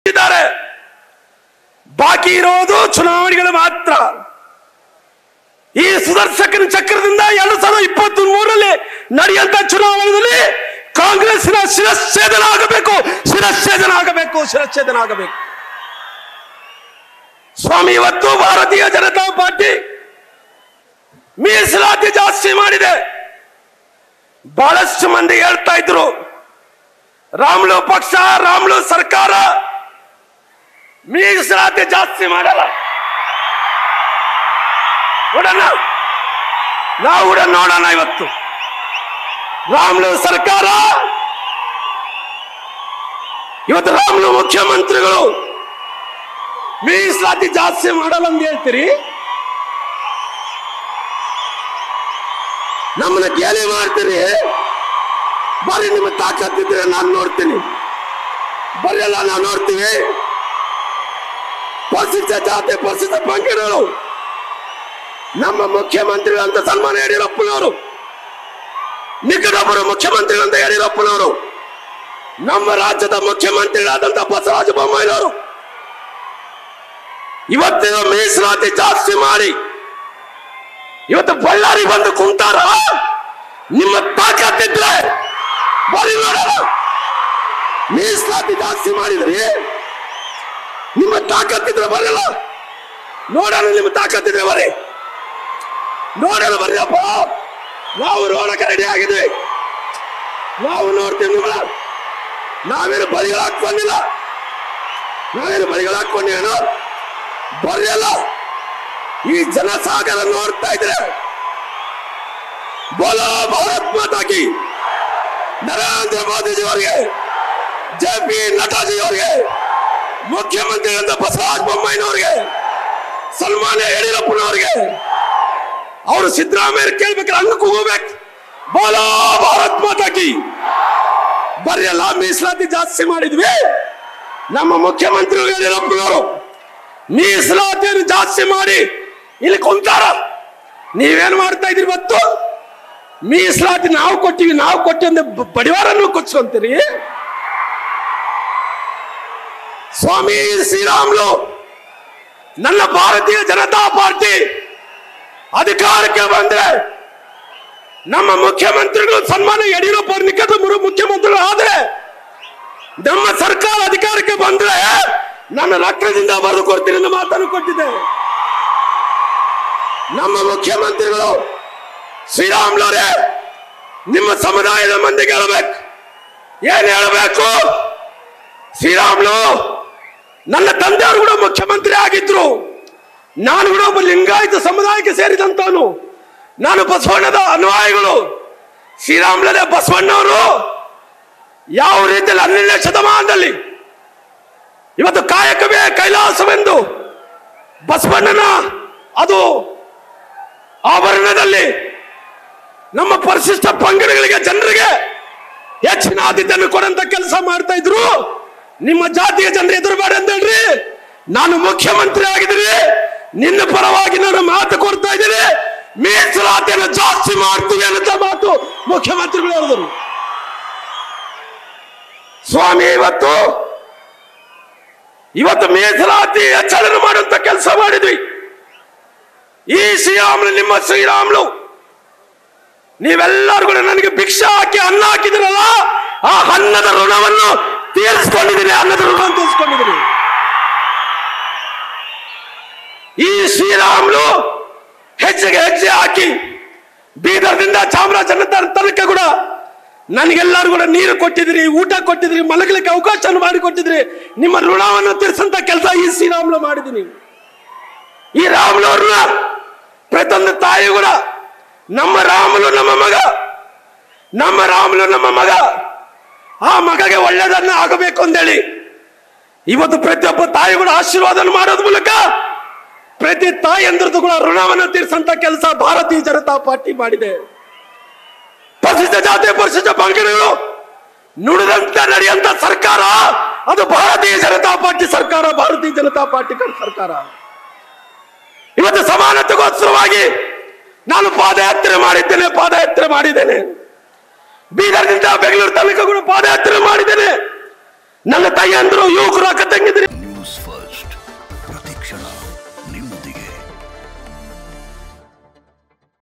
ಇಟ್ಟಿದ್ದಾರೆ ಬಾಕಿ ಇರೋದು ಚುನಾವಣೆಗಳು ಮಾತ್ರ ಈ ಸುದರ್ಶಕನ ಚಕ್ರದಿಂದ ಎರಡು ಸಾವಿರದ ಇಪ್ಪತ್ತ್ ಮೂರರಲ್ಲಿ ನಡೆಯುವಂತ ಚುನಾವಣೆಯಲ್ಲಿ ಕಾಂಗ್ರೆಸ್ನ ಶಿರಚ್ಛೇದನ ಆಗಬೇಕು ಶಿರಚ್ಛೇದನ ಆಗಬೇಕು ಶಿರಚ್ಛೇದನ ಆಗಬೇಕು ಸ್ವಾಮಿ ಇವತ್ತು ಭಾರತೀಯ ಜನತಾ ಪಾರ್ಟಿ ಮೀಸಲಾತಿ ಜಾಸ್ತಿ ಮಾಡಿದೆ ಬಹಳಷ್ಟು ಮಂದಿ ಹೇಳ್ತಾ ಇದ್ರು ರಾಮ್ಲು ಪಕ್ಷ ರಾಮ್ಲು ಸರ್ಕಾರ ಮೀಸಲಾತಿ ಜಾಸ್ತಿ ಮಾಡಲ್ಲ ನೋಡೋಣ ನಾವು ಕೂಡ ನೋಡೋಣ ಇವತ್ತು ರಾಮ್ಲು ಸರ್ಕಾರ ಇವತ್ತು ರಾಮ್ಲು ಮುಖ್ಯಮಂತ್ರಿಗಳು ಮೀಸಲಾತಿ ಜಾಸ್ತಿ ಮಾಡಲ್ಲ ಅಂತ ಹೇಳ್ತೀರಿ ನಮ್ಮನ್ನ ಗೇಲಿ ಮಾಡ್ತೀರಿ ಬರೀ ನಿಮ್ಮ ತಾಕತ್ತಿದ್ರೆ ನಾನು ನೋಡ್ತೀನಿ ಬರೆಯಲ್ಲ ನಾವು ನೋಡ್ತೀವಿ ಪರಿಶಿಷ್ಟ ಜಾತಿ ಪರಿಶಿಷ್ಟ ಪಂಗಡಗಳು ನಮ್ಮ ಮುಖ್ಯಮಂತ್ರಿಗಳಂತ ಸನ್ಮಾನ ಯಡಿಯೂರಪ್ಪನವರು ನಿಕಟೊಬ್ಬರು ಮುಖ್ಯಮಂತ್ರಿಗಳಂತ ಯಡಿಯೂರಪ್ಪನವರು ನಮ್ಮ ರಾಜ್ಯದ ಮುಖ್ಯಮಂತ್ರಿಗಳಾದಂತ ಬಸವರಾಜ ಬೊಮ್ಮಾಯಿನವರು ಇವತ್ತಿನ ಮೀಸಲಾತಿ ಜಾಸ್ತಿ ಮಾಡಿ ಇವತ್ತು ಬಳ್ಳಾರಿ ಬಂದು ಕುಂತಾರ ನಿಮ್ಮ ತಾಕತ್ತಿದ್ರೆ ಬರೀ ನೋಡೋಣ ಮೀಸಲಾತಿ ಜಾಸ್ತಿ ಮಾಡಿದ್ರಿ ನಿಮ್ಮ ತಾಕತ್ತಿದ್ರೆ ಬರಲ್ಲ ನೋಡೋಣ ನಿಮ್ಮ ತಾಕತ್ತಿದ್ರೆ ಬರೀ ನೋಡೋಣ ಬರ್ರಪ್ಪ ನಾವು ನೋಡಕ್ಕೆ ರೆಡಿ ಆಗಿದ್ವಿ ನಾವು ನೋಡ್ತೀವಿ ನಿಮ್ಮನ್ನ ನಾವೇನು ಬಲಿಗಳು ಹಾಕೊಂಡಿಲ್ಲ ನಾವೇನು ಬಲಿಗಳು ಹಾಕೊಂಡಿವೇನು ಬರೆಯಲ್ಲ ಈ ಜನಸಾಗರ ನೋಡ್ತಾ ಇದ್ರೆ ಬೋಲಾ ಭಾರತ್ ಮಾತಾ ಕಿ ನರೇಂದ್ರ ಮೋದಿಜಿ ಅವರಿಗೆ ಜೆ ಪಿ ನಟಾಜಿ ಅವರಿಗೆ ಮುಖ್ಯಮಂತ್ರಿಗಳಂತ ಬಸವರಾಜ ಬೊಮ್ಮಾಯಿನವರಿಗೆ ಸನ್ಮಾನ್ಯ ಯಡಿಯೂರಪ್ಪನವರಿಗೆ ಅವರು ಸಿದ್ದರಾಮಯ್ಯ ಕೇಳ್ಬೇಕಾದ್ರೆ ಹಂಗ ಕೂಗೋಬೇಕು ಬೋಲಾ ಭಾರತ್ ಮಾತಾ ಕಿ ಬರೆಯಲ್ಲ ಮೀಸಲಾತಿ ಜಾಸ್ತಿ ಮಾಡಿದ್ವಿ ನಮ್ಮ ಮುಖ್ಯಮಂತ್ರಿಗಳು ಯಡಿಯೂರಪ್ಪನವರು ಮೀಸಲಾತಿಯನ್ನು ಜಾಸ್ತಿ ಮಾಡಿ ಇಲ್ಲಿ ಕುಂತಾರ ನೀವೇನ್ ಮಾಡ್ತಾ ಇದ್ರಿ ಇವತ್ತು ಮೀಸಲಾತಿ ನಾವು ಕೊಟ್ಟಿವಿ ನಾವು ಕೊಟ್ಟಿ ಅಂದ್ರೆ ಬ- ಬಡಿವಾರನ್ನು ಕೊಚ್ಕೊಂತೀರಿ ಸ್ವಾಮಿ ಶ್ರೀರಾಮ್ಲು ನನ್ನ ಭಾರತೀಯ ಜನತಾ ಪಾರ್ಟಿ ಅಧಿಕಾರಕ್ಕೆ ಬಂದ್ರೆ ನಮ್ಮ ಮುಖ್ಯಮಂತ್ರಿಗಳು ಸನ್ಮಾನ ಯಡಿಯೂರಪ್ಪ ಅವ್ರ ನಿಕಟ ಮುರು- ಮುಖ್ಯಮಂತ್ರಿಗಳು ಆದ್ರೆ ನಮ್ಮ ಸರ್ಕಾರ ಅಧಿಕಾರಕ್ಕೆ ಬಂದ್ರೆ ನನ್ನ ರಕ್ತದಿಂದ ಬರೆದು ಕೊಡ್ತೀನಿ ಅಂತ ಮಾತನ್ನು ಕೊಟ್ಟಿದ್ದೆ ನಮ್ಮ ಮುಖ್ಯಮಂತ್ರಿಗಳು ಶ್ರೀರಾಮ್ಲವರೇ ನಿಮ್ಮ ಸಮುದಾಯದ ಮಂದಿಗೆ ಹೇಳಬೇಕು ಏನ್ ಹೇಳಬೇಕು ಶ್ರೀರಾಮ್ಲು ನನ್ನ ತಂದೆಯವರು ಕೂಡ ಮುಖ್ಯಮಂತ್ರಿ ಆಗಿದ್ರು ನಾನು ಕೂಡ ಒಬ್ಬ ಲಿಂಗಾಯತ ಸಮುದಾಯಕ್ಕೆ ಸೇರಿದಂತವನು ನಾನು ಬಸವಣ್ಣದ ಅನ್ವಾಯಿಗಳು ಶ್ರೀರಾಮ್ಲದೇ ಬಸವಣ್ಣವರು ಯಾವ ರೀತಿಯಲ್ಲಿ ಹನ್ನೆರಡನೇ ಶತಮಾನದಲ್ಲಿ ಇವತ್ತು ಕಾಯಕವೇ ಕೈಲಾಸವೆಂದು ಬಸವಣ್ಣನ ಅದು ಆಭರಣದಲ್ಲಿ ನಮ್ಮ ಪರಿಶಿಷ್ಟ ಪಂಗಡಗಳಿಗೆ ಜನರಿಗೆ ಹೆಚ್ಚಿನ ಆದ್ಯತೆಯನ್ನು ಕೊಡಂತ ಕೆಲಸ ಮಾಡ್ತಾ ಇದ್ರು ನಿಮ್ಮ ಜಾತಿಯ ಜನರು ಎದುರುಬೇಡ ಅಂತ ಹೇಳ್ರಿ ನಾನು ಮುಖ್ಯಮಂತ್ರಿ ಆಗಿದ್ದೀನಿ ನಿನ್ನ ಪರವಾಗಿ ನಾನು ಮಾತು ಕೊಡ್ತಾ ಇದ್ದೀನಿ ಮೀಸಲಾತಿಯನ್ನು ಜಾಸ್ತಿ ಮಾಡ್ತೀವಿ ಅನ್ನೋ ಮಾತು ಮುಖ್ಯಮಂತ್ರಿಗಳು ಹೇಳಿದರು ಸ್ವಾಮಿ ಇವತ್ತು ಇವತ್ತು ಮೀಸಲಾತಿ ಹೆಚ್ಚಳನ ಮಾಡುವಂತ ಕೆಲಸ ಮಾಡಿದ್ವಿ ಈ ಶ್ರೀರಾಮನು ನಿಮ್ಮ ಶ್ರೀರಾಮನು ನೀವೆಲ್ಲರೂ ಕೂಡ ನನಗೆ ಭಿಕ್ಷೆ ಹಾಕಿ ಅನ್ನ ಹಾಕಿದಿರಲ್ಲ ಆ ಅನ್ನದ ಋಣವನ್ನು ತೀರಿಸ್ಕೊಂಡಿದ್ದೀನಿ ಅನ್ನದ ಋಣ ತೀರಿಸ್ಕೊಂಡಿದ್ದೀನಿ ಈ ಶ್ರೀರಾಮನು ಹೆಜ್ಜೆಗೆ ಹೆಜ್ಜೆ ಹಾಕಿ ಬೀದರ್ದಿಂದ ಚಾಮರಾಜನಗರ ತನಕ ಕೂಡ ನನಗೆಲ್ಲರೂ ಕೂಡ ನೀರು ಕೊಟ್ಟಿದ್ರಿ ಊಟ ಕೊಟ್ಟಿದ್ರಿ ಮಲಗಲಿಕ್ಕೆ ಅವಕಾಶ ಮಾಡಿ ಕೊಟ್ಟಿದ್ರಿ ನಿಮ್ಮ ಋಣವನ್ನು ತೀರಿಸಂತ ಕೆಲಸ ಈ ಶ್ರೀರಾಮ್ಲು ಮಾಡಿದ್ದೀನಿ ಈ ರಾಮನವ್ರನ್ನ ಪ್ರತಿಯೊಂದು ತಾಯಿ ಕೂಡ ನಮ್ಮ ರಾಮನು ನಮ್ಮ ಮಗ ನಮ್ಮ ರಾಮನು ನಮ್ಮ ಮಗ ಆ ಮಗಗೆ ಒಳ್ಳೆಯದನ್ನ ಆಗಬೇಕು ಅಂತೇಳಿ ಇವತ್ತು ಪ್ರತಿಯೊಬ್ಬ ತಾಯಿ ಕೂಡ ಆಶೀರ್ವಾದ ಮಾಡೋದ್ ಮೂಲಕ ಪ್ರತಿ ತಾಯಂದ್ರದ್ದು ಕೂಡ ಋಣವನ್ನು ತೀರಿಸಂತ ಕೆಲಸ ಭಾರತೀಯ ಜನತಾ ಪಾರ್ಟಿ ಮಾಡಿದೆ ಪರಿಶಿಷ್ಟ ಜಾತಿ ಪರಿಶಿಷ್ಟ ಪಂಗಡಗಳು ನುಡಿದಂತ ನಡೆಯುವಂತ ಸರ್ಕಾರ ಅದು ಭಾರತೀಯ ಜನತಾ ಪಾರ್ಟಿ ಸರ್ಕಾರ ಭಾರತೀಯ ಜನತಾ ಪಾರ್ಟಿ ಸರ್ಕಾರ ಇವತ್ತು ಸಮಾನತೆಗೋಸ್ಕರವಾಗಿ ನಾನು ಪಾದಯಾತ್ರೆ ಮಾಡಿದ್ದೇನೆ ಪಾದಯಾತ್ರೆ ಮಾಡಿದ್ದೇನೆ ಬೀದರ್ನಿಂದ ಬೆಂಗಳೂರು ತನಕ ಕೂಡ ಪಾದಯಾತ್ರೆ ಮಾಡಿದ್ದೇನೆ ನನ್ನ ತಾಯಿಯಂದ್ರು ಯುವಕರು ಅಕ್ಕ ತಂಗಿದ್ರು ಫಸ್ಟ್ ಪ್ರತಿಕ್ಷಣ ನಿಮ್ಮೊಂದಿಗೆ